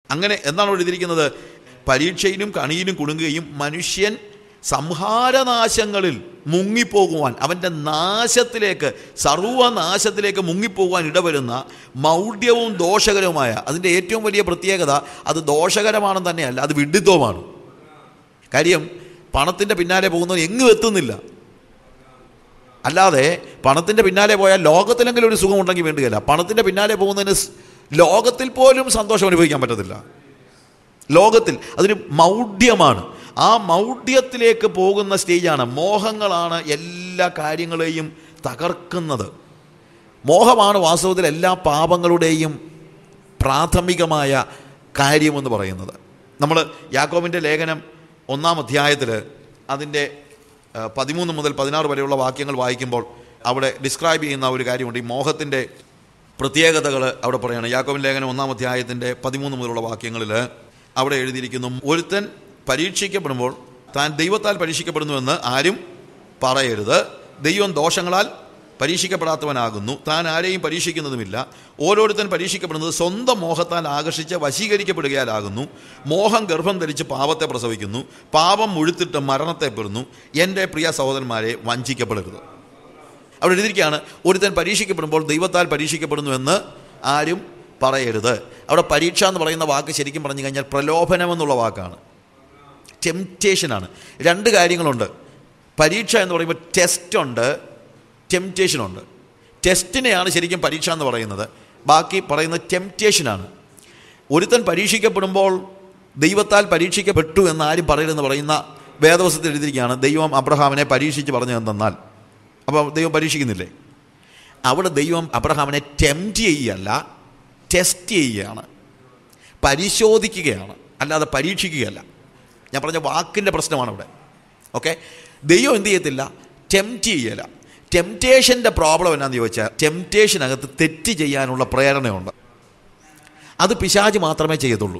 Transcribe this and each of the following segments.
അങ്ങനെ എന്നാണ് ഇവിടെ എഴുതിയിരിക്കുന്നത് പരീക്ഷയിലും കണിയിലും കുടുങ്ങുകയും മനുഷ്യൻ സംഹാരനാശങ്ങളിൽ മുങ്ങിപ്പോകുവാൻ അവൻ്റെ നാശത്തിലേക്ക് സർവനാശത്തിലേക്ക് മുങ്ങിപ്പോകുവാൻ ഇടവരുന്ന മൗഢ്യവും ദോഷകരവുമായ അതിൻ്റെ ഏറ്റവും വലിയ പ്രത്യേകത അത് ദോഷകരമാണെന്ന് തന്നെയല്ല അത് വിഡിത്വമാണ് കാര്യം പണത്തിൻ്റെ പിന്നാലെ പോകുന്നവൻ എങ്ങും എത്തുന്നില്ല അല്ലാതെ പണത്തിൻ്റെ പിന്നാലെ പോയാൽ ലോകത്തിലെങ്കിലും ഒരു സുഖം ഉണ്ടെങ്കിൽ വേണ്ടുകയില്ല പണത്തിൻ്റെ പിന്നാലെ പോകുന്നതിന് സ് ലോകത്തിൽ പോലും സന്തോഷം അനുഭവിക്കാൻ പറ്റത്തില്ല ലോകത്തിൽ അതൊരു മൗഢ്യമാണ് ആ മൗഢ്യത്തിലേക്ക് പോകുന്ന സ്റ്റേജാണ് മോഹങ്ങളാണ് എല്ലാ കാര്യങ്ങളെയും തകർക്കുന്നത് മോഹമാണ് വാസ്തവത്തിൽ എല്ലാ പാപങ്ങളുടെയും പ്രാഥമികമായ കാര്യമെന്ന് പറയുന്നത് നമ്മൾ യാക്കോബിൻ്റെ ലേഖനം ഒന്നാം അധ്യായത്തിൽ അതിൻ്റെ ആ, പതിമൂന്ന് മുതൽ പതിനാറ് വരെയുള്ള വാക്യങ്ങൾ വായിക്കുമ്പോൾ അവിടെ ഡിസ്ക്രൈബ് ചെയ്യുന്ന ഒരു കാര്യമുണ്ട് ഈ മോഹത്തിൻ്റെ പ്രത്യേകതകൾ അവിടെ പറയുകയാണ് യാക്കോബിൻ ലേഖനം ഒന്നാം അധ്യായത്തിൻ്റെ പതിമൂന്ന് മുതലുള്ള വാക്യങ്ങളിൽ അവിടെ എഴുതിയിരിക്കുന്നു ഒരുത്തൻ പരീക്ഷിക്കപ്പെടുമ്പോൾ താൻ ദൈവത്താൽ പരീക്ഷിക്കപ്പെടുന്നുവെന്ന് ആരും പറയരുത് ദൈവം ദോഷങ്ങളാൽ പരീക്ഷിക്കപ്പെടാത്തവനാകുന്നു താൻ ആരെയും പരീക്ഷിക്കുന്നതുമില്ല ഓരോരുത്തൻ പരീക്ഷിക്കപ്പെടുന്നത് സ്വന്തം മോഹത്താൽ ആകർഷിച്ച് വശീകരിക്കപ്പെടുകയാലാകുന്നു മോഹം ഗർഭം ധരിച്ച് പാപത്തെ പ്രസവിക്കുന്നു പാപം മുഴുത്തിട്ട് മരണത്തെ പെറുന്നു എൻ്റെ പ്രിയ സഹോദരന്മാരെ വഞ്ചിക്കപ്പെടരുത് അവിടെ എഴുതിയിരിക്കുകയാണ് ഒരുത്തൻ പരീക്ഷിക്കപ്പെടുമ്പോൾ ദൈവത്താൽ പരീക്ഷിക്കപ്പെടുന്നുവെന്ന് ആരും പറയരുത് അവിടെ പരീക്ഷ എന്ന് പറയുന്ന വാക്ക് ശരിക്കും പറഞ്ഞു കഴിഞ്ഞാൽ പ്രലോഭനം എന്നുള്ള വാക്കാണ് ടെംപ്റ്റേഷനാണ് രണ്ട് കാര്യങ്ങളുണ്ട് പരീക്ഷ എന്ന് പറയുമ്പോൾ ടെസ്റ്റ് ഉണ്ട് ടെംപ്റ്റേഷൻ ഉണ്ട് ടെസ്റ്റിനെയാണ് ശരിക്കും പരീക്ഷ എന്ന് പറയുന്നത് ബാക്കി പറയുന്നത് ടെംപ്റ്റേഷനാണ് ഒരുത്തൻ പരീക്ഷിക്കപ്പെടുമ്പോൾ ദൈവത്താൽ പരീക്ഷിക്കപ്പെട്ടു എന്ന് ആരും പറയരുതെന്ന് പറയുന്ന വേദവസത്തിൽ എഴുതിയിരിക്കുകയാണ് ദൈവം അബ്രഹാമിനെ പരീക്ഷിച്ച് പറഞ്ഞു എന്തെന്നാൽ അപ്പോൾ ദൈവം പരീക്ഷിക്കുന്നില്ലേ അവിടെ ദൈവം അബ്രഹാമിനെ ടെംപ്റ്റ് ചെയ്യുകയല്ല ടെസ്റ്റ് ചെയ്യുകയാണ് പരിശോധിക്കുകയാണ് അല്ലാതെ പരീക്ഷിക്കുകയല്ല ഞാൻ പറഞ്ഞ വാക്കിൻ്റെ പ്രശ്നമാണ് ഇവിടെ ഓക്കെ ദൈവം എന്ത് ചെയ്യത്തില്ല ടെംപ്റ്റ് ചെയ്യല ടെംപ്റ്റേഷൻ്റെ പ്രോബ്ലം എന്നാന്ന് ചോദിച്ചാൽ ടെംപ്റ്റേഷനകത്ത് തെറ്റ് ചെയ്യാനുള്ള പ്രേരണയുണ്ട് അത് പിശാജ് മാത്രമേ ചെയ്യത്തുള്ളൂ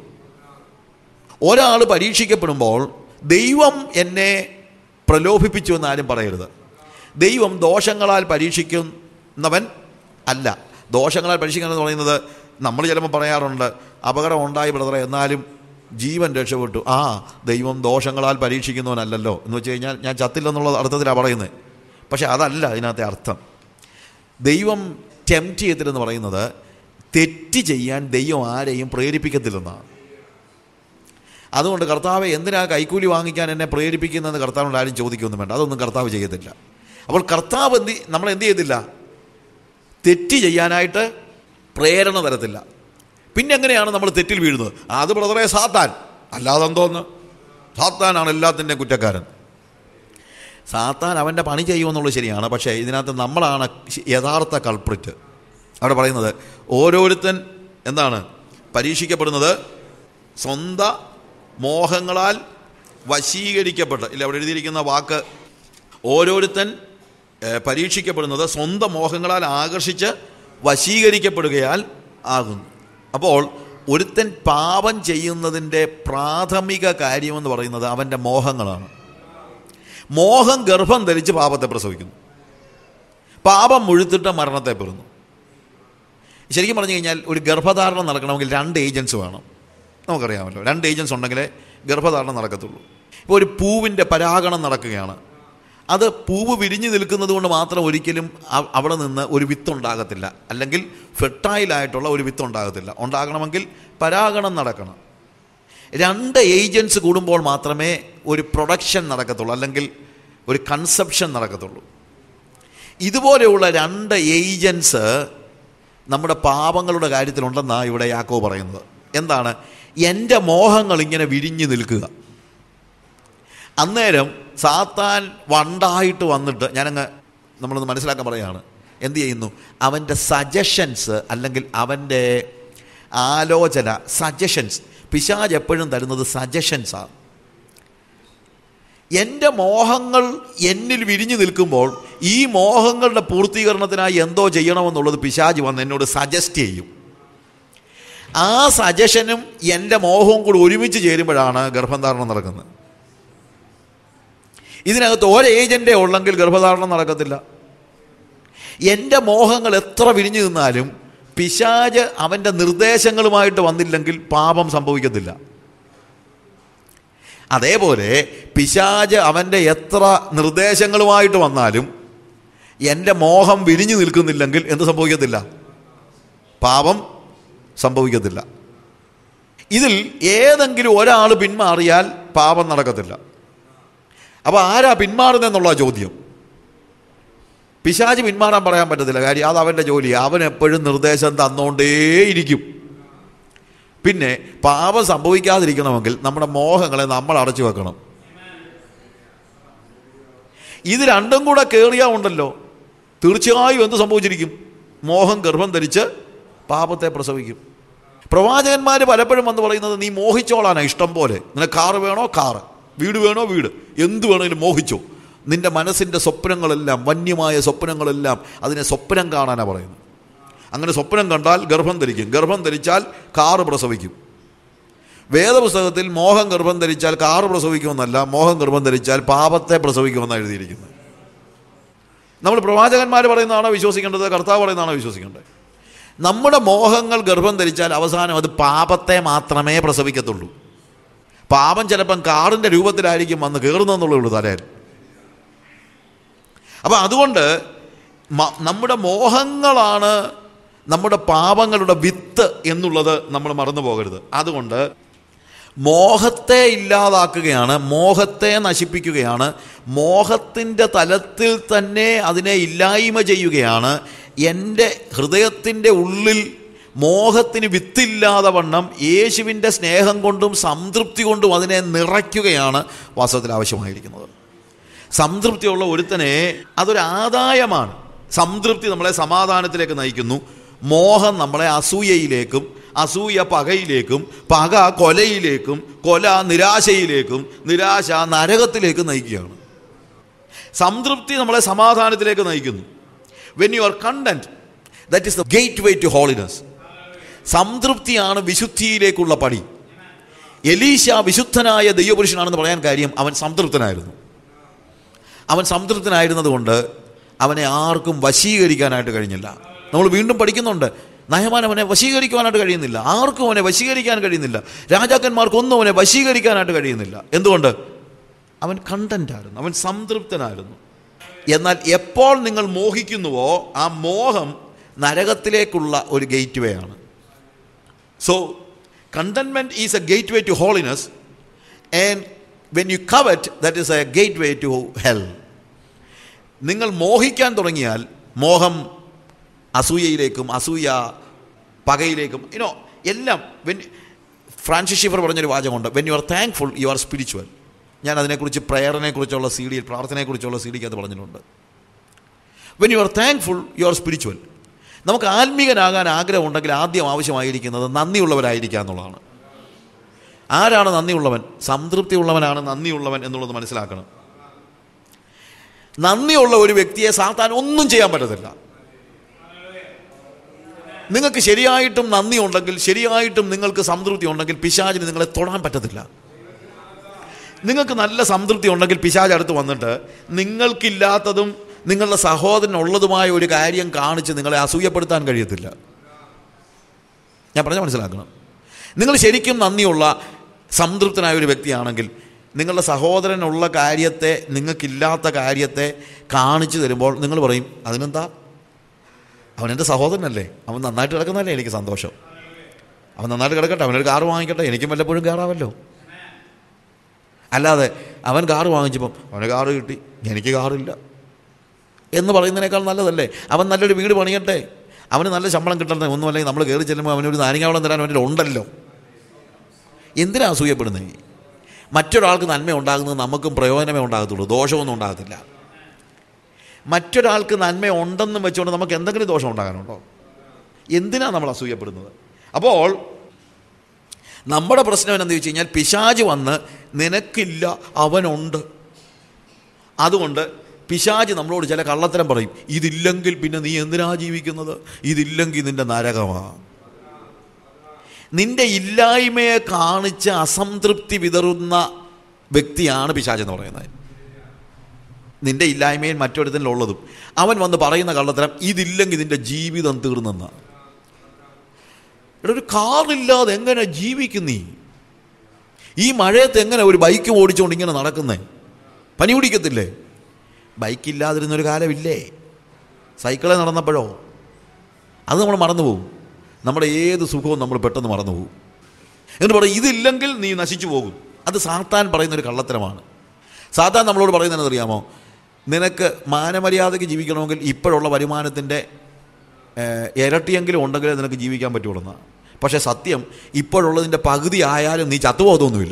ഒരാൾ പരീക്ഷിക്കപ്പെടുമ്പോൾ ദൈവം എന്നെ പ്രലോഭിപ്പിച്ചു എന്ന് ആരും പറയരുത് ദൈവം ദോഷങ്ങളാൽ പരീക്ഷിക്കുന്നവൻ അല്ല ദോഷങ്ങളാൽ പരീക്ഷിക്കുക എന്ന് പറയുന്നത് നമ്മൾ ചിലപ്പോൾ പറയാറുണ്ട് അപകടം ഉണ്ടായി ബ്രദറെ എന്നാലും ജീവൻ രക്ഷപ്പെട്ടു ആ ദൈവം ദോഷങ്ങളാൽ പരീക്ഷിക്കുന്നവനല്ലല്ലോ എന്ന് വെച്ച് കഴിഞ്ഞാൽ ഞാൻ ചത്തില്ലെന്നുള്ള അർത്ഥത്തിലാണ് പറയുന്നത് പക്ഷേ അതല്ല അതിനകത്തെ അർത്ഥം ദൈവം ടെംപ്റ്റ് ചെയ്യത്തില്ലെന്ന് പറയുന്നത് തെറ്റ് ചെയ്യാൻ ദൈവം ആരെയും പ്രേരിപ്പിക്കത്തില്ലെന്നാണ് അതുകൊണ്ട് കർത്താവ് എന്തിനാ കൈക്കൂലി വാങ്ങിക്കാൻ എന്നെ പ്രേരിപ്പിക്കുന്നതെന്ന് കർത്താവിനോട് ആരും ചോദിക്കൊന്നും വേണ്ട അതൊന്നും കർത്താവ് ചെയ്യത്തില്ല അപ്പോൾ കർത്താവ് എന്ത് നമ്മൾ എന്ത് ചെയ്യത്തില്ല തെറ്റ് ചെയ്യാനായിട്ട് പ്രേരണ തരത്തില്ല പിന്നെ എങ്ങനെയാണ് നമ്മൾ തെറ്റിൽ വീഴുന്നത് അത് ബ്രദറെ സാത്താൻ അല്ലാതെ എന്തോന്ന് സാത്താനാണ് എല്ലാത്തിൻ്റെയും കുറ്റക്കാരൻ സാത്താൻ അവൻ്റെ പണി ചെയ്യുമെന്നുള്ളത് ശരിയാണ് പക്ഷേ ഇതിനകത്ത് നമ്മളാണ് യഥാർത്ഥ കൾപ്രിറ്റ് അവിടെ പറയുന്നത് ഓരോരുത്തൻ എന്താണ് പരീക്ഷിക്കപ്പെടുന്നത് സ്വന്ത മോഹങ്ങളാൽ വശീകരിക്കപ്പെട്ട് ഇല്ല അവിടെ എഴുതിയിരിക്കുന്ന വാക്ക് ഓരോരുത്തൻ ഏഹ്, പരീക്ഷിക്കപ്പെടുന്നത് സ്വന്തം മോഹങ്ങളാൽ ആകർഷിച്ച് വശീകരിക്കപ്പെടുകയാൽ ആകുന്നു അപ്പോൾ ഒരുത്തൻ പാപം ചെയ്യുന്നതിൻ്റെ പ്രാഥമിക കാര്യമെന്ന് പറയുന്നത് അവൻ്റെ മോഹങ്ങളാണ് മോഹം ഗർഭം ധരിച്ച് പാപത്തെ പ്രസവിക്കുന്നു പാപം മുഴുത്തിട്ട് മരണത്തെ പെറുന്നു ശരിക്കും പറഞ്ഞു കഴിഞ്ഞാൽ ഒരു ഗർഭധാരണം നടക്കണമെങ്കിൽ രണ്ട് ഏജൻസ് വേണം നമുക്കറിയാമല്ലോ രണ്ട് ഏജൻസ് ഉണ്ടെങ്കിലേ ഗർഭധാരണം നടക്കത്തുള്ളൂ ഇപ്പോൾ ഒരു പൂവിൻ്റെ പരാഗണം നടക്കുകയാണ് അത് പൂവ് വിരിഞ്ഞു നിൽക്കുന്നത് കൊണ്ട് മാത്രം ഒരിക്കലും അ- അവിടെ നിന്ന് ഒരു വിത്ത് ഉണ്ടാകത്തില്ല അല്ലെങ്കിൽ ഫെർട്ടൈലായിട്ടുള്ള ഒരു വിത്ത് ഉണ്ടാകത്തില്ല ഉണ്ടാകണമെങ്കിൽ പരാഗണം നടക്കണം രണ്ട് ഏജൻസ് കൂടുമ്പോൾ മാത്രമേ ഒരു പ്രൊഡക്ഷൻ നടക്കത്തുള്ളൂ അല്ലെങ്കിൽ ഒരു കൺസെപ്ഷൻ നടക്കത്തുള്ളൂ ഇതുപോലെയുള്ള രണ്ട് ഏജൻസ് നമ്മുടെ പാപങ്ങളുടെ കാര്യത്തിലുണ്ടെന്നാണ് ഇവിടെ യാക്കോ പറയുന്നത് എന്താണ് എൻ്റെ മോഹങ്ങൾ ഇങ്ങനെ വിരിഞ്ഞു നിൽക്കുക അന്നേരം സാത്താൻ വണ്ടായിട്ട് വന്നിട്ട് ഞാനങ്ങ് നമ്മളൊന്ന് മനസ്സിലാക്കാൻ പറയുകയാണ് എന്ത് ചെയ്യുന്നു അവൻ്റെ സജഷൻസ് അല്ലെങ്കിൽ അവൻ്റെ ആലോചന സജഷൻസ് പിശാജ് എപ്പോഴും തരുന്നത് സജഷൻസാണ് എൻ്റെ മോഹങ്ങൾ എന്നിൽ വിരിഞ്ഞു നിൽക്കുമ്പോൾ ഈ മോഹങ്ങളുടെ പൂർത്തീകരണത്തിനായി എന്തോ ചെയ്യണമെന്നുള്ളത് പിശാജ് വന്ന് എന്നോട് സജസ്റ്റ് ചെയ്യും ആ സജഷനും എൻ്റെ മോഹവും കൂടി ഒരുമിച്ച് ചേരുമ്പോഴാണ് ഗർഭധാരണം നടക്കുന്നത് ഇതിനകത്ത് ഒരു ഏജൻറ്റേ ഉള്ളെങ്കിൽ ഗർഭധാരണം നടക്കത്തില്ല എൻ്റെ മോഹങ്ങൾ എത്ര വിരിഞ്ഞു നിന്നാലും പിശാജ് അവൻ്റെ നിർദ്ദേശങ്ങളുമായിട്ട് വന്നില്ലെങ്കിൽ പാപം സംഭവിക്കത്തില്ല അതേപോലെ പിശാജ് അവൻ്റെ എത്ര നിർദ്ദേശങ്ങളുമായിട്ട് വന്നാലും എൻ്റെ മോഹം വിരിഞ്ഞു നിൽക്കുന്നില്ലെങ്കിൽ എന്ത് സംഭവിക്കത്തില്ല പാപം സംഭവിക്കത്തില്ല ഇതിൽ ഏതെങ്കിലും ഒരാൾ പിന്മാറിയാൽ പാപം നടക്കത്തില്ല അപ്പോൾ ആരാ പിന്മാറുന്നെന്നുള്ള ചോദ്യം പിശാജ് പിന്മാറാൻ പറയാൻ പറ്റത്തില്ല കാര്യം അത് അവൻ്റെ ജോലി അവൻ എപ്പോഴും നിർദ്ദേശം തന്നുകൊണ്ടേയിരിക്കും പിന്നെ പാപം സംഭവിക്കാതിരിക്കണമെങ്കിൽ നമ്മുടെ മോഹങ്ങളെ നമ്മൾ അടച്ചു വെക്കണം ഇത് രണ്ടും കൂടെ കയറിയാ ഉണ്ടല്ലോ തീർച്ചയായും എന്ത് സംഭവിച്ചിരിക്കും മോഹം ഗർഭം ധരിച്ച് പാപത്തെ പ്രസവിക്കും പ്രവാചകന്മാർ പലപ്പോഴും വന്ന് പറയുന്നത് നീ മോഹിച്ചോളാനാ ഇഷ്ടം പോലെ നിനക്ക് കാറ് വേണോ കാറ് വീട് വേണോ വീട് എന്ത് വേണമെങ്കിലും മോഹിച്ചോ നിന്റെ മനസ്സിൻ്റെ സ്വപ്നങ്ങളെല്ലാം വന്യമായ സ്വപ്നങ്ങളെല്ലാം അതിനെ സ്വപ്നം കാണാനാണ് പറയുന്നത് അങ്ങനെ സ്വപ്നം കണ്ടാൽ ഗർഭം ധരിക്കും ഗർഭം ധരിച്ചാൽ കാറ് പ്രസവിക്കും വേദപുസ്തകത്തിൽ മോഹം ഗർഭം ധരിച്ചാൽ കാറ് പ്രസവിക്കുമെന്നല്ല മോഹം ഗർഭം ധരിച്ചാൽ പാപത്തെ പ്രസവിക്കുമെന്നാണ് എഴുതിയിരിക്കുന്നത് നമ്മൾ പ്രവാചകന്മാർ പറയുന്നതാണോ വിശ്വസിക്കേണ്ടത് കർത്താവ് പറയുന്നതാണോ വിശ്വസിക്കേണ്ടത് നമ്മുടെ മോഹങ്ങൾ ഗർഭം ധരിച്ചാൽ അവസാനം അത് പാപത്തെ മാത്രമേ പ്രസവിക്കത്തുള്ളൂ പാപം ചിലപ്പം കാറിൻ്റെ രൂപത്തിലായിരിക്കും വന്ന് കയറുന്നതെന്നുള്ളൂ തലയിൽ അപ്പം അതുകൊണ്ട് മ- നമ്മുടെ മോഹങ്ങളാണ് നമ്മുടെ പാപങ്ങളുടെ വിത്ത് എന്നുള്ളത് നമ്മൾ മറന്നു പോകരുത് അതുകൊണ്ട് മോഹത്തെ ഇല്ലാതാക്കുകയാണ് മോഹത്തെ നശിപ്പിക്കുകയാണ് മോഹത്തിൻ്റെ തലത്തിൽ തന്നെ അതിനെ ഇല്ലായ്മ ചെയ്യുകയാണ് എൻ്റെ ഹൃദയത്തിൻ്റെ ഉള്ളിൽ മോഹത്തിന് വിത്തില്ലാതെ വണ്ണം യേശുവിൻ്റെ സ്നേഹം കൊണ്ടും സംതൃപ്തി കൊണ്ടും അതിനെ നിറയ്ക്കുകയാണ് വാസ്തവത്തിൽ ആവശ്യമായിരിക്കുന്നത് സംതൃപ്തിയുള്ള ഒരുത്തനെ അതൊരു ആദായമാണ് സംതൃപ്തി നമ്മളെ സമാധാനത്തിലേക്ക് നയിക്കുന്നു മോഹം നമ്മളെ അസൂയയിലേക്കും അസൂയ പകയിലേക്കും പക കൊലയിലേക്കും കൊല നിരാശയിലേക്കും നിരാശ നരകത്തിലേക്കും നയിക്കുകയാണ് സംതൃപ്തി നമ്മളെ സമാധാനത്തിലേക്ക് നയിക്കുന്നു when you are content that is the gateway to holiness സംതൃപ്തിയാണ് വിശുദ്ധിയിലേക്കുള്ള പടി എലീശ വിശുദ്ധനായ ദൈവപുരുഷനാണെന്ന് പറയാൻ കാര്യം അവൻ സംതൃപ്തനായിരുന്നു അവൻ സംതൃപ്തനായിരുന്നത് കൊണ്ട് അവനെ ആർക്കും വശീകരിക്കാനായിട്ട് കഴിഞ്ഞില്ല നമ്മൾ വീണ്ടും പഠിക്കുന്നുണ്ട് നയമാൻ അവനെ വശീകരിക്കുവാനായിട്ട് കഴിയുന്നില്ല ആർക്കും അവനെ വശീകരിക്കാൻ കഴിയുന്നില്ല രാജാക്കന്മാർക്കൊന്നും അവനെ വശീകരിക്കാനായിട്ട് കഴിയുന്നില്ല എന്തുകൊണ്ട് അവൻ കണ്ടൻ്റായിരുന്നു അവൻ സംതൃപ്തനായിരുന്നു എന്നാൽ എപ്പോൾ നിങ്ങൾ മോഹിക്കുന്നുവോ ആ മോഹം നരകത്തിലേക്കുള്ള ഒരു ഗേറ്റ് വേ ആണ് so contentment is a gateway to holiness and when you covet that is a gateway to hell നിങ്ങൾ മോഹിക്കാൻ തുടങ്ങിയാൽ മോഹം അസൂയയിലേക്കും അസൂയ പകയിലേക്കും ഇനോ എല്ലാം വെൻ ഫ്രാൻസിസ് ഷിഫർ പറഞ്ഞൊരു വാചകമുണ്ട് when you are thankful you are spiritual ഞാൻ അതിനെക്കുറിച്ച് പ്രയറിനെ കുറിച്ചുള്ള സി ഡിയിൽ പ്രാർത്ഥനയെക്കുറിച്ചുള്ള സി ഡിക്ക് അത് പറഞ്ഞിട്ടുണ്ട് when you are thankful you are spiritual നമുക്ക് ആത്മീകനാകാൻ ആഗ്രഹമുണ്ടെങ്കിൽ ആദ്യം ആവശ്യമായിരിക്കുന്നത് നന്ദിയുള്ളവരായിരിക്കുക എന്നുള്ളതാണ് ആരാണ് നന്ദിയുള്ളവൻ സംതൃപ്തിയുള്ളവനാണ് നന്ദിയുള്ളവൻ എന്നുള്ളത് മനസ്സിലാക്കണം നന്ദിയുള്ള ഒരു വ്യക്തിയെ സാത്താൻ ഒന്നും ചെയ്യാൻ പറ്റത്തില്ല നിങ്ങൾക്ക് ശരിയായിട്ടും നന്ദി ഉണ്ടെങ്കിൽ ശരിയായിട്ടും നിങ്ങൾക്ക് സംതൃപ്തി ഉണ്ടെങ്കിൽ പിശാചിന് നിങ്ങളെ തൊടാൻ പറ്റത്തില്ല നിങ്ങൾക്ക് നല്ല സംതൃപ്തി ഉണ്ടെങ്കിൽ പിശാജ് അടുത്ത് വന്നിട്ട് നിങ്ങൾക്കില്ലാത്തതും നിങ്ങളുടെ സഹോദരനുള്ളതുമായ ഒരു കാര്യം കാണിച്ച് നിങ്ങളെ അസൂയപ്പെടുത്താൻ കഴിയത്തില്ല ഞാൻ പറഞ്ഞ മനസ്സിലാക്കണം നിങ്ങൾ ശരിക്കും നന്ദിയുള്ള സംതൃപ്തനായ ഒരു വ്യക്തിയാണെങ്കിൽ നിങ്ങളുടെ സഹോദരനുള്ള കാര്യത്തെ നിങ്ങൾക്കില്ലാത്ത കാര്യത്തെ കാണിച്ചു തരുമ്പോൾ നിങ്ങൾ പറയും അതിനെന്താ അവൻ എൻ്റെ സഹോദരനല്ലേ അവൻ നന്നായിട്ട് കിടക്കുന്നതല്ലേ എനിക്ക് സന്തോഷം അവൻ നന്നായിട്ട് കിടക്കട്ടെ അവനൊരു കാറ് വാങ്ങിക്കട്ടെ എനിക്കും വല്ലപ്പോഴും കയറാമല്ലോ അല്ലാതെ അവൻ കാറ് വാങ്ങിച്ചപ്പം അവന് കാറ് കിട്ടി എനിക്ക് കാറില്ല എന്ന് പറയുന്നതിനേക്കാൾ നല്ലതല്ലേ അവൻ നല്ലൊരു വീട് പണിയട്ടെ അവന് നല്ല ശമ്പളം കിട്ടണ്ടേ ഒന്നും അല്ലെങ്കിൽ നമ്മൾ കയറി ചെല്ലുമ്പോൾ അവനൊരു നാരങ്ങാവളം തരാൻ അവൻ്റെ ഉണ്ടല്ലോ എന്തിനാ അസൂയപ്പെടുന്നത് മറ്റൊരാൾക്ക് നന്മ ഉണ്ടാകുന്നത് നമുക്കും പ്രയോജനമേ ഉണ്ടാകത്തുള്ളൂ ദോഷമൊന്നും ഉണ്ടാകത്തില്ല മറ്റൊരാൾക്ക് നന്മ ഉണ്ടെന്നും വെച്ചുകൊണ്ട് നമുക്ക് എന്തെങ്കിലും ദോഷം ഉണ്ടാകാനുണ്ടോ എന്തിനാണ് നമ്മൾ അസൂയപ്പെടുന്നത് അപ്പോൾ നമ്മുടെ പ്രശ്നം എന്താണെന്ന് ചോദിച്ചു കഴിഞ്ഞാൽ പിശാജ് വന്ന് നിനക്കില്ല അവനുണ്ട് അതുകൊണ്ട് പിശാജ് നമ്മളോട് ചില കള്ളത്തരം പറയും ഇതില്ലെങ്കിൽ പിന്നെ നീ എന്തിനാ ജീവിക്കുന്നത് ഇതില്ലെങ്കിൽ നിന്റെ നരകമാണ് നിന്റെ ഇല്ലായ്മയെ കാണിച്ച് അസംതൃപ്തി വിതറുന്ന വ്യക്തിയാണ് പിശാജ് എന്ന് പറയുന്നത് നിന്റെ ഇല്ലായ്മയിൽ മറ്റൊരുത്തനിലുള്ളതും അവൻ വന്ന് പറയുന്ന കള്ളത്തരം ഇതില്ലെങ്കിൽ നിന്റെ ജീവിതം തീർന്നെന്ന എടാ ഒരു കാറില്ലാതെ എങ്ങനെ ജീവിക്കുന്നീ ഈ മഴയത്ത് എങ്ങനെ ഒരു ബൈക്ക് ഓടിച്ചുകൊണ്ട് ഇങ്ങനെ നടക്കുന്നേ പനി പിടിക്കത്തില്ലേ ബൈക്കില്ലാതിരുന്നൊരു കാലമില്ലേ സൈക്കിളിൽ നടന്നപ്പോഴോ അത് നമ്മൾ മറന്നുപോകും നമ്മുടെ ഏത് സുഖവും നമ്മൾ പെട്ടെന്ന് മറന്നുപോകും എന്നിട്ട് പറയും ഇതില്ലെങ്കിൽ നീ നശിച്ചു പോകും അത് സാത്താൻ പറയുന്നൊരു കള്ളത്തരമാണ് സാത്താൻ നമ്മളോട് പറയുന്നത് അറിയാമോ നിനക്ക് മാനമര്യാദയ്ക്ക് ജീവിക്കണമെങ്കിൽ ഇപ്പോഴുള്ള വരുമാനത്തിൻ്റെ ഏഹ്, ഇരട്ടിയെങ്കിലും ഉണ്ടെങ്കിലേ നിനക്ക് ജീവിക്കാൻ പറ്റുള്ളൂ പക്ഷേ സത്യം ഇപ്പോഴുള്ളതിൻ്റെ പകുതി ആയാലും നീ ചത്തുപോകത്തൊന്നുമില്ല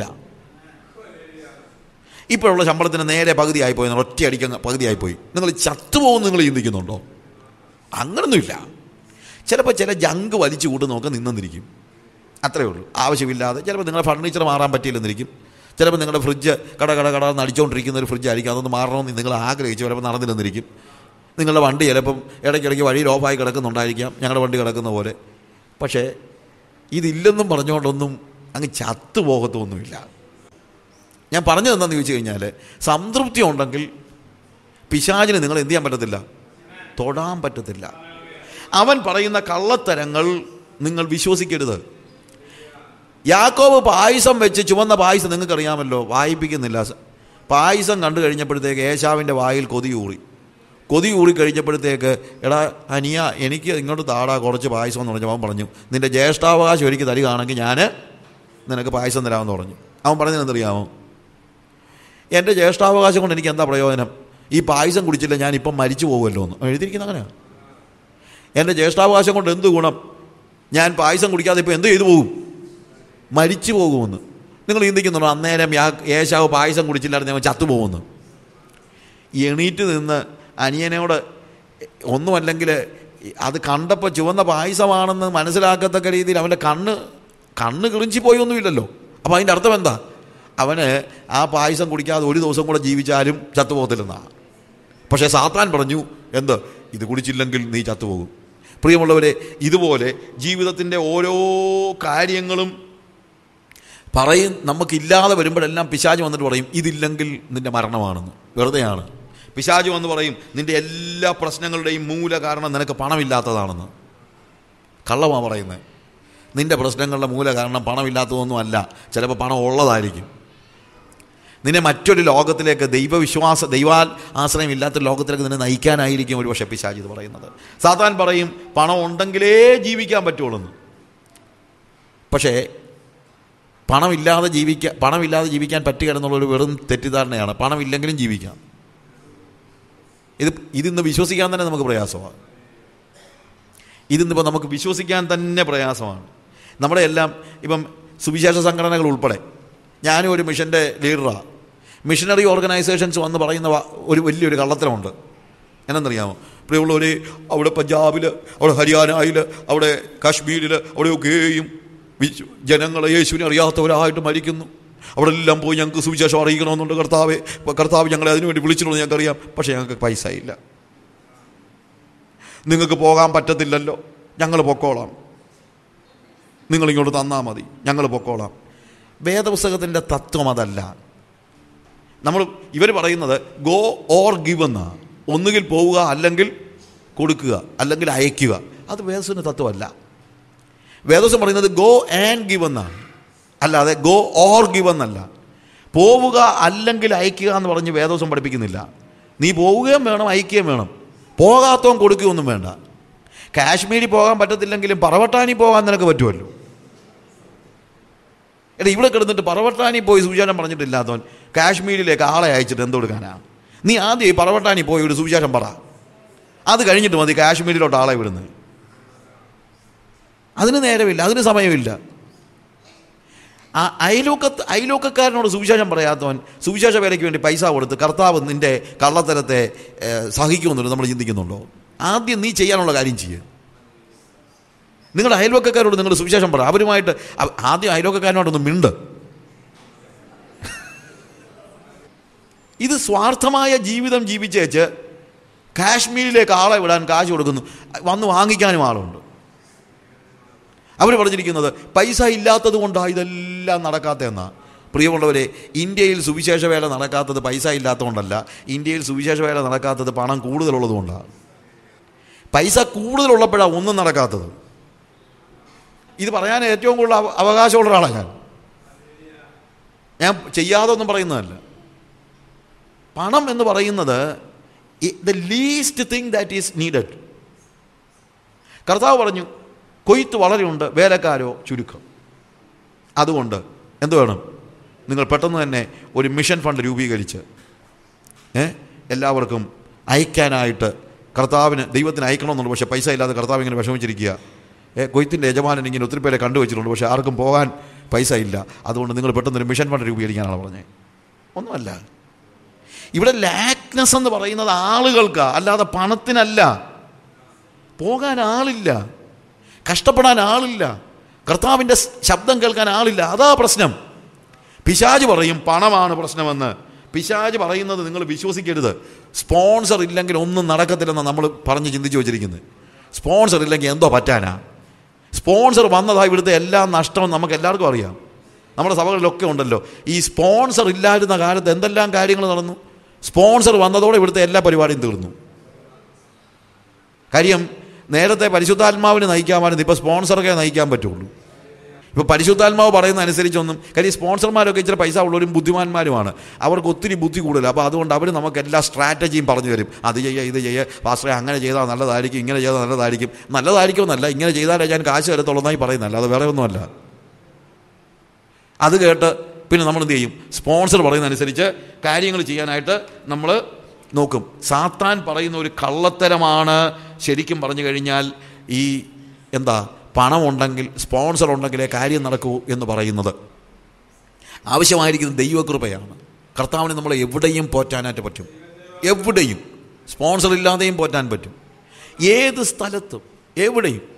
ഇപ്പോഴുള്ള ശമ്പളത്തിന് നേരെ പകുതി ആയിപ്പോയി നിങ്ങൾ ഒറ്റയടിക്ക് പകുതി ആയിപ്പോയി നിങ്ങൾ ചത്തുപോകുമെന്ന് നിങ്ങൾ ചിന്തിക്കുന്നുണ്ടോ അങ്ങനൊന്നുമില്ല ചിലപ്പോൾ ചില ജങ്ക് വലിച്ചു കൂട്ട് നോക്കാൻ നിന്നെന്നിരിക്കും അത്രയേ ഉള്ളൂ ആവശ്യമില്ലാതെ ചിലപ്പോൾ നിങ്ങളുടെ ഫർണിച്ചർ മാറാൻ പറ്റിയില്ലെന്നിരിക്കും ചിലപ്പോൾ നിങ്ങളുടെ ഫ്രിഡ്ജ് കട കട കട നടിച്ചുകൊണ്ടിരിക്കുന്ന ഒരു ഫ്രിഡ്ജ് ആയിരിക്കും അതൊന്ന് മാറണമെന്ന് നിങ്ങൾ ആഗ്രഹിച്ചു ചിലപ്പോൾ നടന്നില്ലെന്നിരിക്കും നിങ്ങളുടെ വണ്ടി ചിലപ്പം ഇടയ്ക്കിടയ്ക്ക് വഴിയിൽ ഓഫായി കിടക്കുന്നുണ്ടായിരിക്കാം ഞങ്ങളുടെ വണ്ടി കിടക്കുന്ന പോലെ പക്ഷേ ഇതില്ലെന്നും പറഞ്ഞുകൊണ്ടൊന്നും അങ്ങ് ചത്തുപോകത്തൊന്നുമില്ല ഞാൻ പറഞ്ഞത് എന്താണെന്ന് ചോദിച്ചു കഴിഞ്ഞാൽ സംതൃപ്തി ഉണ്ടെങ്കിൽ പിശാചിന് നിങ്ങൾ എന്ത് ചെയ്യാൻ പറ്റത്തില്ല തൊടാൻ പറ്റത്തില്ല അവൻ പറയുന്ന കള്ളത്തരങ്ങൾ നിങ്ങൾ വിശ്വസിക്കരുത് യാക്കോബ് പായസം വെച്ച് ചുവന്ന പായസം നിങ്ങൾക്കറിയാമല്ലോ വായിപ്പിക്കുന്നില്ല പായസം കണ്ടു കഴിഞ്ഞപ്പോഴത്തേക്ക് ഏശാവിൻ്റെ വായിൽ കൊതി ഊറി കൊതി ഊറി കഴിഞ്ഞപ്പോഴത്തേക്ക് എടാ അനിയ എനിക്ക് ഇങ്ങോട്ട് താടാ കുറച്ച് പായസം എന്ന് പറഞ്ഞപ്പോൾ അവൻ പറഞ്ഞു നിൻ്റെ ജ്യേഷ്ഠാവകാശം എനിക്ക് തരികയാണെങ്കിൽ ഞാൻ നിനക്ക് പായസം തരാമെന്ന് പറഞ്ഞു അവൻ പറഞ്ഞത് എന്തറിയാമോ എൻ്റെ ജ്യേഷ്ഠാവകാശം കൊണ്ട് എനിക്ക് എന്താ പ്രയോജനം ഈ പായസം കുടിച്ചില്ല ഞാൻ ഇപ്പം മരിച്ചു പോകുമല്ലോ എന്ന് എഴുതിയിരിക്കുന്ന അങ്ങനെയാണ് എൻ്റെ ജ്യേഷ്ഠാവകാശം കൊണ്ട് എന്ത് ഗുണം ഞാൻ പായസം കുടിക്കാതെ ഇപ്പോൾ എന്ത് ചെയ്തു പോകും മരിച്ചു പോകുമെന്ന് നിങ്ങൾ ചിന്തിക്കുന്നുണ്ടോ അന്നേരം യാ യേശാവ് പായസം കുടിച്ചില്ലായിരുന്നു അവൻ ചത്തുപോകുമെന്ന് എണീറ്റ് നിന്ന് അനിയനോട് ഒന്നുമല്ലെങ്കിൽ അത് കണ്ടപ്പോൾ ചുവന്ന പായസമാണെന്ന് മനസ്സിലാക്കത്തക്ക രീതിയിൽ അവൻ്റെ കണ്ണ് കണ്ണ് കിളിഞ്ചി പോയൊന്നുമില്ലല്ലോ അപ്പോൾ അതിൻ്റെ അർത്ഥം എന്താ അവന് ആ പായസം കുടിക്കാതെ ഒരു ദിവസം കൂടെ ജീവിച്ചാലും ചത്തുപോകത്തില്ലെന്നാണ് പക്ഷേ സാത്താൻ പറഞ്ഞു എന്ത് ഇത് കുടിച്ചില്ലെങ്കിൽ നീ ചത്തുപോകും പ്രിയമുള്ളവരെ ഇതുപോലെ ജീവിതത്തിൻ്റെ ഓരോ കാര്യങ്ങളും പറയും നമുക്കില്ലാതെ വരുമ്പോഴെല്ലാം പിശാജ് വന്നിട്ട് പറയും ഇതില്ലെങ്കിൽ നിന്റെ മരണമാണെന്ന് വെറുതെയാണ് പിശാജ് വന്ന് പറയും നിന്റെ എല്ലാ പ്രശ്നങ്ങളുടെയും മൂല കാരണം നിനക്ക് പണമില്ലാത്തതാണെന്ന് കള്ളമാ പറയുന്നത് നിന്റെ പ്രശ്നങ്ങളുടെ മൂല കാരണം പണമില്ലാത്തതൊന്നും അല്ല ചിലപ്പോൾ പണം ഉള്ളതായിരിക്കും നിന്നെ മറ്റൊരു ലോകത്തിലേക്ക് ദൈവവിശ്വാസ ദൈവാ ആശ്രയം ഇല്ലാത്ത ലോകത്തിലേക്ക് നിന്നെ നയിക്കാനായിരിക്കും ഒരു പക്ഷേ പിശാജ് ഇത് പറയുന്നത് സാത്താൻ പറയും പണം ഉണ്ടെങ്കിലേ ജീവിക്കാൻ പറ്റുള്ളൂ എന്ന് പക്ഷേ പണമില്ലാതെ ജീവിക്കാൻ പണമില്ലാതെ ജീവിക്കാൻ പറ്റുക എന്നുള്ളൊരു വെറും തെറ്റിദ്ധാരണയാണ് പണമില്ലെങ്കിലും ജീവിക്കാം ഇത് ഇതിന്ന് വിശ്വസിക്കാൻ തന്നെ നമുക്ക് പ്രയാസമാണ് ഇതിന്നിപ്പോൾ നമുക്ക് വിശ്വസിക്കാൻ തന്നെ പ്രയാസമാണ് നമ്മുടെ എല്ലാം ഇപ്പം സുവിശേഷ സംഘടനകൾ ഉൾപ്പെടെ ഞാനും ഒരു മിഷൻ്റെ ലീഡറാണ് മിഷനറി ഓർഗനൈസേഷൻസ് വന്ന് പറയുന്ന വ- ഒരു വലിയൊരു കള്ളത്തരമുണ്ട് എന്നറിയാമോ പ്രിയമുള്ളവർ അവിടെ പഞ്ചാബിൽ അവിടെ ഹരിയാനയിൽ അവിടെ കാശ്മീരിൽ അവിടെയൊക്കെയും വിശു- ജനങ്ങളെ യേശുവിനെ അറിയാത്തവരായിട്ട് മരിക്കുന്നു അവിടെ എല്ലാം പോയി ഞങ്ങൾക്ക് സുവിശേഷം അറിയിക്കണമെന്നുണ്ട് കർത്താവെ കർത്താവ് ഞങ്ങളെ അതിനുവേണ്ടി വിളിച്ചിട്ടുണ്ട് ഞങ്ങൾക്കറിയാം പക്ഷേ ഞങ്ങൾക്ക് പൈസ ഇല്ല നിങ്ങൾക്ക് പോകാൻ പറ്റത്തില്ലല്ലോ ഞങ്ങൾ പൊക്കോളാം നിങ്ങളിങ്ങോട്ട് തന്നാൽ മതി ഞങ്ങൾ പൊക്കോളാം വേദപുസ്തകത്തിൻ്റെ തത്വം അതല്ല നമ്മൾ ഇവർ പറയുന്നത് ഗോ ഓർ ഗിവ് എന്നാണ് ഒന്നുകിൽ പോവുക അല്ലെങ്കിൽ കൊടുക്കുക അല്ലെങ്കിൽ അയക്കുക അത് വേദസിൻ്റെ തത്വമല്ല വേദോസം പറയുന്നത് ഗോ ആൻഡ് ഗിവ് എന്നാണ് അല്ലാതെ ഗോ ഓർ ഗിവ് എന്നല്ല പോവുക അല്ലെങ്കിൽ അയക്കുക എന്ന് പറഞ്ഞ് വേദോസം പഠിപ്പിക്കുന്നില്ല നീ പോവുകയും വേണം അയക്കുകയും വേണം പോകാത്തവൻ കൊടുക്കുകയൊന്നും വേണ്ട കാശ്മീരിൽ പോകാൻ പറ്റത്തില്ലെങ്കിലും പറവട്ടാനി പോകാൻ നിനക്ക് പറ്റുമല്ലോ എടാ ഇവിടെ കിടന്നിട്ട് പറവട്ടാനി പോയി സുവിശേഷം പറഞ്ഞിട്ടില്ലാത്തവൻ കാശ്മീരിലേക്ക് ആളെ അയച്ചിട്ട് എന്ത് കൊടുക്കാനാണ് നീ ആദ്യം ഈ പറവട്ടാനി പോയി ഒരു സുവിശേഷം പറ അത് കഴിഞ്ഞിട്ട് മതി കാശ്മീരിലോട്ട് ആളെ വിടുന്നത് അതിന് നേരമില്ല അതിന് സമയമില്ല ആ അയലോക്കത്ത് അയലോക്കക്കാരനോട് സുവിശേഷം പറയാത്തവൻ സുവിശേഷ വേലയ്ക്ക് വേണ്ടി പൈസ കൊടുത്ത് കർത്താവ് നിൻ്റെ കള്ളത്തരത്തെ ഏഹ്, സഹിക്കുമെന്നുണ്ട് നമ്മൾ ചിന്തിക്കുന്നുണ്ടോ ആദ്യം നീ ചെയ്യാനുള്ള കാര്യം ചെയ്യുക നിങ്ങളുടെ അയൽവക്കക്കാരോട് നിങ്ങൾ സുവിശേഷം പറ അവരുമായിട്ട് അവ- ആദ്യം അയൽവക്കക്കാരനോടൊന്ന് മിണ്ട് ഇത് സ്വാർത്ഥമായ ജീവിതം ജീവിച്ചേച്ച് കാശ്മീരിലേക്ക് ആളെ വിടാൻ കാശ് കൊടുക്കുന്നു വന്ന് വാങ്ങിക്കാനും ആളുണ്ട് അവർ പറഞ്ഞിരിക്കുന്നത് പൈസ ഇല്ലാത്തത് കൊണ്ടാണ് ഇതെല്ലാം നടക്കാത്തതെന്നാ പ്രിയമുള്ളവരെ ഇന്ത്യയിൽ സുവിശേഷ വേല നടക്കാത്തത് പൈസ ഇല്ലാത്തതുകൊണ്ടല്ല ഇന്ത്യയിൽ സുവിശേഷ വേല നടക്കാത്തത് പണം കൂടുതലുള്ളത് കൊണ്ടാണ് പൈസ കൂടുതലുള്ളപ്പോഴാണ് ഒന്നും നടക്കാത്തത് ഇത് പറയാൻ ഏറ്റവും കൂടുതൽ അവ- അവകാശമുള്ള ഒരാളാണ് ഞാൻ ഞാൻ ചെയ്യാതൊന്നും പറയുന്നതല്ല പണം എന്ന് പറയുന്നത് the least thing that is needed കർത്താവ് പറഞ്ഞു കൊയ്ത്ത് വളരെയുണ്ട് വേലക്കാരോ ചുരുക്കം അതുകൊണ്ട് എന്ത് വേണം നിങ്ങൾ പെട്ടെന്ന് തന്നെ ഒരു മിഷൻ ഫണ്ട് രൂപീകരിച്ച് ഏ എല്ലാവർക്കും അയക്കാനായിട്ട് കർത്താവിന് ദൈവത്തിന് അയക്കണമെന്നുണ്ട് പക്ഷേ പൈസ ഇല്ലാതെ കർത്താവ് ഇങ്ങനെ വിഷമിച്ചിരിക്കുക ഏ കൊയ്ത്തിൻ്റെ യജമാനൻ ഇങ്ങനെ ഒത്തിരി പേരെ കണ്ടുവച്ചിട്ടുണ്ട് പക്ഷേ ആർക്കും പോകാൻ പൈസ ഇല്ല അതുകൊണ്ട് നിങ്ങൾ പെട്ടെന്ന് ഒരു മിഷൻ ഫണ്ട് രൂപീകരിക്കാനാണ് പറഞ്ഞത് ഒന്നുമല്ല ഇവിടെ ലാക്നെസ് എന്ന് പറയുന്നത് ആളുകൾക്കാ അല്ലാതെ പണത്തിനല്ല പോകാൻ ആളില്ല കഷ്ടപ്പെടാൻ ആളില്ല കർത്താവിൻ്റെ ശബ്ദം കേൾക്കാൻ ആളില്ല അതാ പ്രശ്നം പിശാജ് പറയും പണമാണ് പ്രശ്നമെന്ന് പിശാജ് പറയുന്നത് നിങ്ങൾ വിശ്വസിക്കരുത് സ്പോൺസർ ഇല്ലെങ്കിൽ ഒന്നും നടക്കത്തില്ലെന്ന് നമ്മൾ പറഞ്ഞ് ചിന്തിച്ച് വെച്ചിരിക്കുന്നത് സ്പോൺസർ ഇല്ലെങ്കിൽ എന്തോ പറ്റാനാ സ്പോൺസർ വന്നതാ ഇവിടുത്തെ എല്ലാ നഷ്ടവും നമുക്ക് എല്ലാവർക്കും അറിയാം നമ്മുടെ സഭകളിലൊക്കെ ഉണ്ടല്ലോ ഈ സ്പോൺസർ ഇല്ലായിരുന്ന കാലത്ത് എന്തെല്ലാം കാര്യങ്ങൾ നടന്നു സ്പോൺസർ വന്നതോടെ ഇവിടുത്തെ എല്ലാ പരിപാടിയും തീർന്നു കാര്യം നേരത്തെ പരിശുദ്ധാത്മാവിനെ നയിക്കാമായിരുന്നു ഇപ്പോൾ സ്പോൺസർക്കെ നയിക്കാൻ പറ്റുള്ളൂ ഇപ്പോൾ പരിശുദ്ധാത്മാവ് പറയുന്ന അനുസരിച്ചൊന്നും കാര്യം ഈ സ്പോൺസർമാരൊക്കെ ഇച്ചിരി പൈസ ഉള്ളവരും ബുദ്ധിമാന്മാരുമാണ് അവർക്ക് ഒത്തിരി ബുദ്ധി കൂടുതൽ അപ്പോൾ അതുകൊണ്ട് അവർ നമുക്ക് എല്ലാ സ്ട്രാറ്റജിയും പറഞ്ഞു തരും അത് ചെയ്യുക ഇത് ചെയ്യുക പാസ്റ്ററെ അങ്ങനെ ചെയ്താൽ നല്ലതായിരിക്കും ഇങ്ങനെ ചെയ്താൽ നല്ലതായിരിക്കും നല്ലതായിരിക്കുമെന്നല്ല ഇങ്ങനെ ചെയ്താലേ ഞാൻ കാശ് വരത്തുള്ളതായി പറയുന്നല്ല അത് വേറെ ഒന്നുമല്ല അത് കേട്ട് പിന്നെ നമ്മൾ എന്ത് ചെയ്യും സ്പോൺസർ പറയുന്നതനുസരിച്ച് കാര്യങ്ങൾ ചെയ്യാനായിട്ട് നമ്മൾ നോക്കും സാത്താൻ പറയുന്ന ഒരു കള്ളത്തരമാണ് ശരിക്കും പറഞ്ഞു കഴിഞ്ഞാൽ ഈ എന്താ പണമുണ്ടെങ്കിൽ സ്പോൺസർ ഉണ്ടെങ്കിലേ കാര്യം നടക്കൂ എന്ന് പറയുന്നത് ആവശ്യമായിരിക്കുന്നത് ദൈവകൃപയാണ് കർത്താവിന് നമ്മളെ എവിടെയും പോറ്റാനായിട്ട് പറ്റും എവിടെയും സ്പോൺസർ ഇല്ലാതെയും പോറ്റാൻ പറ്റും ഏത് സ്ഥലത്തും എവിടെയും